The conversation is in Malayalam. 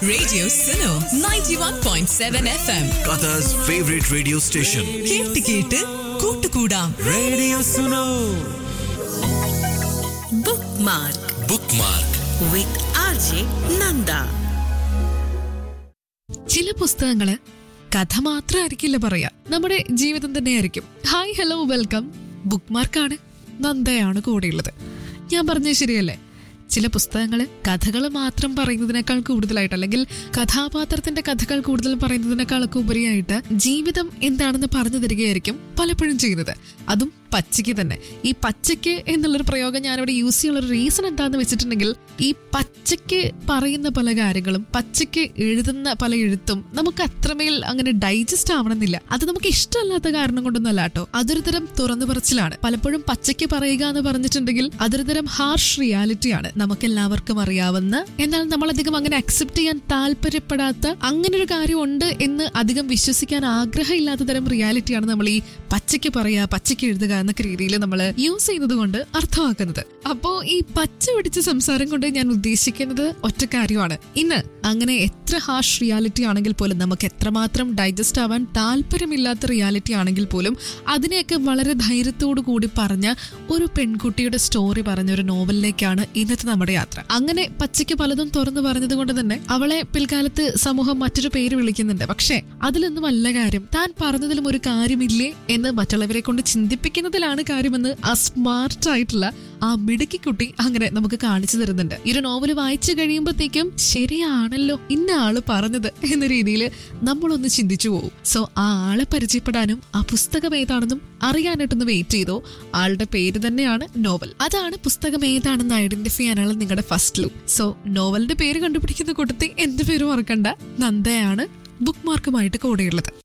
Radio Suno 91.7 FM. Qatar's favorite radio station. കേട്ട് കേട്ട് കൂട്ടുകൂടാം Radio Suno. bookmark Bookmark. with RJ Nanda. ചില പുസ്തകങ്ങള് കഥ മാത്രമായിരിക്കില്ല പറയാ നമ്മുടെ ജീവിതം തന്നെയായിരിക്കും ഹായ് ഹലോ വെൽക്കം ബുക്ക് മാർക്കാണ് നന്ദയാണ് കൂടെയുള്ളത് ഞാൻ പറഞ്ഞത് ശരിയല്ലേ ചില പുസ്തകങ്ങള് കഥകൾ മാത്രം പറയുന്നതിനേക്കാൾ കൂടുതലായിട്ട് അല്ലെങ്കിൽ കഥാപാത്രത്തിന്റെ കഥകൾ കൂടുതൽ പറയുന്നതിനേക്കാളൊക്കെ ഉപരിയായിട്ട് ജീവിതം എന്താണെന്ന് പറഞ്ഞു തരികയായിരിക്കും പലപ്പോഴും ചെയ്യുന്നത് അതും പച്ചയ്ക്ക് തന്നെ ഈ പച്ചയ്ക്ക് എന്നുള്ളൊരു പ്രയോഗം ഞാനിവിടെ യൂസ് ചെയ്യാനുള്ള ഒരു റീസൺ എന്താന്ന് വെച്ചിട്ടുണ്ടെങ്കിൽ ഈ പച്ചയ്ക്ക് പറയുന്ന പല കാര്യങ്ങളും പച്ചയ്ക്ക് എഴുതുന്ന പല എഴുത്തും നമുക്ക് അത്രമേൽ അങ്ങനെ ഡൈജസ്റ്റ് ആവണമെന്നില്ല അത് നമുക്ക് ഇഷ്ടമല്ലാത്ത കാരണം കൊണ്ടൊന്നല്ല കേട്ടോ അതൊരു തരം തുറന്നു പറച്ചിലാണ് പലപ്പോഴും പച്ചയ്ക്ക് പറയുക എന്ന് പറഞ്ഞിട്ടുണ്ടെങ്കിൽ അതൊരു തരം ഹാർഷ് റിയാലിറ്റിയാണ് നമുക്ക് എല്ലാവർക്കും അറിയാവുന്ന എന്നാൽ നമ്മളധികം അങ്ങനെ അക്സെപ്റ്റ് ചെയ്യാൻ താല്പര്യപ്പെടാത്ത അങ്ങനെ ഒരു കാര്യം ഉണ്ട് എന്ന് അധികം വിശ്വസിക്കാൻ ആഗ്രഹമില്ലാത്ത തരം റിയാലിറ്റിയാണ് നമ്മൾ ഈ പച്ചയ്ക്ക് പറയുക പച്ചയ്ക്ക് എഴുതുക എന്നൊക്കെ രീതിയിൽ നമ്മൾ യൂസ് ചെയ്യുന്നത് കൊണ്ട് അർത്ഥമാക്കുന്നത് അപ്പോ ഈ പച്ച പിടിച്ച സംസാരം കൊണ്ട് ഞാൻ ഉദ്ദേശിക്കുന്നത് ഒറ്റ കാര്യമാണ് ഇന്ന് അങ്ങനെ എത്ര ഹാഷ് റിയാലിറ്റി ആണെങ്കിൽ പോലും നമുക്ക് എത്രമാത്രം ഡൈജസ്റ്റ് ആവാൻ താല്പര്യമില്ലാത്ത റിയാലിറ്റി ആണെങ്കിൽ പോലും അതിനെയൊക്കെ വളരെ ധൈര്യത്തോടു കൂടി പറഞ്ഞ ഒരു പെൺകുട്ടിയുടെ സ്റ്റോറി പറഞ്ഞ ഒരു നോവലിലേക്കാണ് ഇന്നത്തെ നമ്മുടെ യാത്ര അങ്ങനെ പച്ചയ്ക്ക് പലതും തുറന്നു പറഞ്ഞത് കൊണ്ട് തന്നെ അവളെ പിൽക്കാലത്ത് സമൂഹം മറ്റൊരു പേര് വിളിക്കുന്നുണ്ട് പക്ഷേ അതിലൊന്നും അല്ല കാര്യം താൻ പറഞ്ഞതിലും ഒരു കാര്യമില്ലേ എന്ന് മറ്റുള്ളവരെ കൊണ്ട് ചിന്തിപ്പിക്കുന്നതിലാണ് കാര്യമെന്ന് ആ സ്മാർട്ട് ആയിട്ടുള്ള ആ മിടുക്കി കുട്ടി അങ്ങനെ നമുക്ക് കാണിച്ചു തരുന്നുണ്ട് ഈ ഒരു നോവൽ വായിച്ചു കഴിയുമ്പോഴത്തേക്കും ശരിയാണല്ലോ ഇന്ന ആള് പറഞ്ഞത് എന്ന രീതിയിൽ നമ്മളൊന്ന് ചിന്തിച്ചു പോകും സോ ആ ആളെ പരിചയപ്പെടാനും ആ പുസ്തകം ഏതാണെന്നും അറിയാനായിട്ടൊന്ന് വെയിറ്റ് ചെയ്തോ ആളുടെ പേര് തന്നെയാണ് നോവൽ അതാണ് പുസ്തകം ഏതാണെന്ന് ഐഡന്റിഫൈ ചെയ്യാനുള്ള നിങ്ങളുടെ ഫസ്റ്റ് ലൂ സോ നോവലിന്റെ പേര് കണ്ടുപിടിക്കുന്ന കൂട്ടത്തിൽ എന്റെ പേര് മറക്കണ്ട നന്ദയാണ് ബുക്ക് മാർക്കുമായിട്ട് കൂടെയുള്ളത്